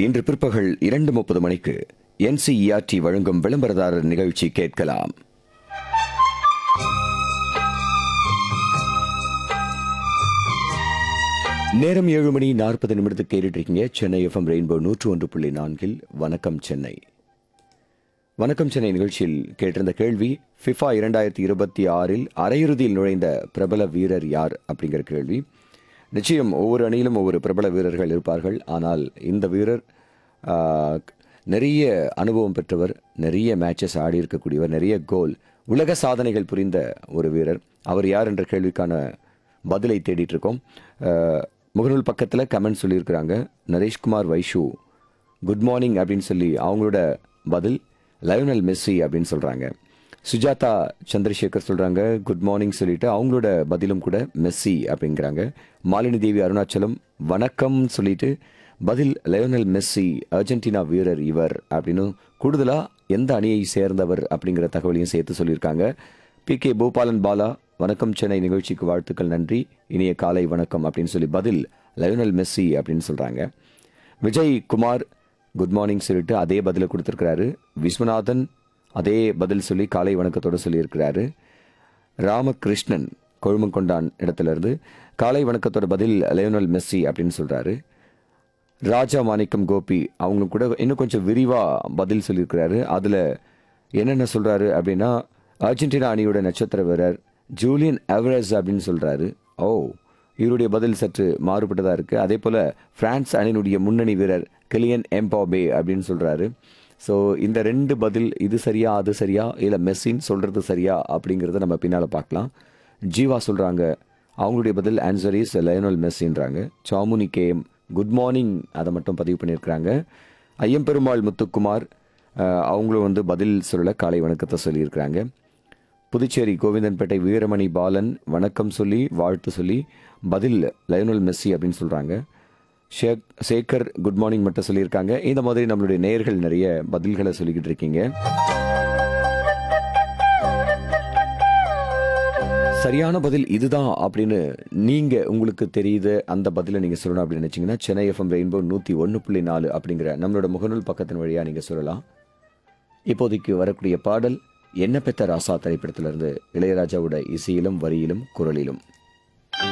இன்று பிற்பகல் இரண்டு முப்பது மணிக்கு என்சிஇஆர்டி வழங்கும் விளம்பரதாரர் நிகழ்ச்சி கேட்கலாம் நேரம் ஏழு மணி நாற்பது நிமிடத்துக்கு கேட்டுட்டு இருக்கீங்க சென்னை எஃப்எம் ரெயின்போ நூற்று ஒன்று புள்ளி நான்கில் வணக்கம் சென்னை வணக்கம் சென்னை நிகழ்ச்சியில் கேட்டிருந்த கேள்வி ஃபிஃபா இரண்டாயிரத்தி இருபத்தி ஆறில் அரையிறுதியில் நுழைந்த பிரபல வீரர் யார் அப்படிங்கிற கேள்வி நிச்சயம் ஒவ்வொரு அணியிலும் ஒவ்வொரு பிரபல வீரர்கள் இருப்பார்கள் ஆனால் இந்த வீரர் ஆ, நிறைய அனுபவம் பெற்றவர் நிறைய மேட்சஸ் ஆடி இருக்கக்கூடியவர் நிறைய கோல் உலக சாதனைகள் புரிந்த ஒரு வீரர் அவர் யார் என்ற கேள்விக்கான பதிலை தேடிட்டு இருக்கோம் ஆ, முகநூல் பக்கத்தில் கமெண்ட் சொல்லியிருக்கிறாங்க நரேஷ்குமார் வைஷு குட் மார்னிங் அப்படின்னு சொல்லி அவங்களோட பதில் லயோனல் மெஸ்ஸி அப்படின்னு சொல்றாங்க சுஜாதா சந்திரசேகர் சொல்றாங்க குட் மார்னிங் சொல்லிட்டு அவங்களோட பதிலும் கூட மெஸ்ஸி அப்படிங்கிறாங்க மாலினி தேவி அருணாச்சலம் வணக்கம் சொல்லிட்டு பதில் லயோனல் மெஸ்ஸி அர்ஜென்டினா வீரர் இவர் அப்படின்னு கூடுதலா எந்த அணியை சேர்ந்தவர் அப்படிங்கிற தகவலையும் சேர்த்து சொல்லியிருக்காங்க பி கே பூபாலன் பாலா வணக்கம் சென்னை நிகழ்ச்சிக்கு வாழ்த்துக்கள் நன்றி இனிய காலை வணக்கம் அப்படின்னு சொல்லி பதில் லயோனல் மெஸ்ஸி அப்படின்னு சொல்றாங்க விஜய் குமார் குட் மார்னிங் சொல்லிட்டு அதே பதிலை கொடுத்துருக்கிறாரு விஸ்வநாதன் அதே பதில் சொல்லி காலை வணக்கத்தோட சொல்லியிருக்கிறாரு ராமகிருஷ்ணன் கொழுமங்கொண்டான் இடத்துல இருந்து காலை வணக்கத்தோட பதில் லயோனல் மெஸ்ஸி அப்படின்னு சொல்றாரு ராஜா மாணிக்கம் கோபி அவங்க கூட இன்னும் கொஞ்சம் விரிவா பதில் சொல்லியிருக்கிறாரு அதுல என்னென்ன சொல்றாரு அப்படின்னா அர்ஜென்டினா அணியோட நட்சத்திர வீரர் ஜூலியன் எவரஸ் அப்படின்னு சொல்றாரு ஓ இவருடைய பதில் சற்று மாறுபட்டதா இருக்கு அதே போல பிரான்ஸ் அணியினுடைய முன்னணி வீரர் கிலியன் எம்பாபே அப்படின்னு சொல்றாரு ஸோ இந்த ரெண்டு பதில் இது சரியா அது சரியா இல்லை மெஸ்ஸின்னு சொல்றது சரியா அப்படிங்கிறத நம்ம பின்னால பார்க்கலாம் ஜீவா சொல்றாங்க அவங்களுடைய பதில் ஆன்சர் இஸ் லயனல் மெஸ்ஸின்றாங்க சாமுனி கேஎம் குட் மார்னிங் அதை மட்டும் பதிவு பண்ணியிருக்கிறாங்க ஐயம்பெருமாள் முத்துக்குமார் அஹ், அவங்களும் வந்து பதில் சொல்ல காலை வணக்கத்தை சொல்லியிருக்கிறாங்க புதுச்சேரி கோவிந்தன்பேட்டை வீரமணி பாலன் வணக்கம் சொல்லி வாழ்த்து சொல்லி பதில் லயனல் மெஸ்ஸி அப்படின்னு சொல்றாங்க ஷேக் சேகர் குட் மார்னிங் மட்டும் சொல்லியிருக்காங்க இந்த மாதிரி நம்மளுடைய நேயர்கள் நிறைய பதில்களை சொல்லிக்கிட்டு இருக்கீங்க சரியான பதில் இதுதான் அப்படின்னு நீங்க உங்களுக்கு தெரியுது அந்த பதிலை நீங்க சொல்லணும் அப்படின்னு நினைச்சீங்கன்னா சென்னை எஃப்எம் ரெயின்போ நூத்தி ஒன்று புள்ளி நாலு அப்படிங்கிற நம்மளோட முகநூல் பக்கத்தின் வழியா நீங்க சொல்லலாம் இப்போதைக்கு வரக்கூடிய பாடல் என்ன பெத்த ராசா திரைப்படத்திலிருந்து இளையராஜாவோட இசையிலும் வரியிலும் குரலிலும்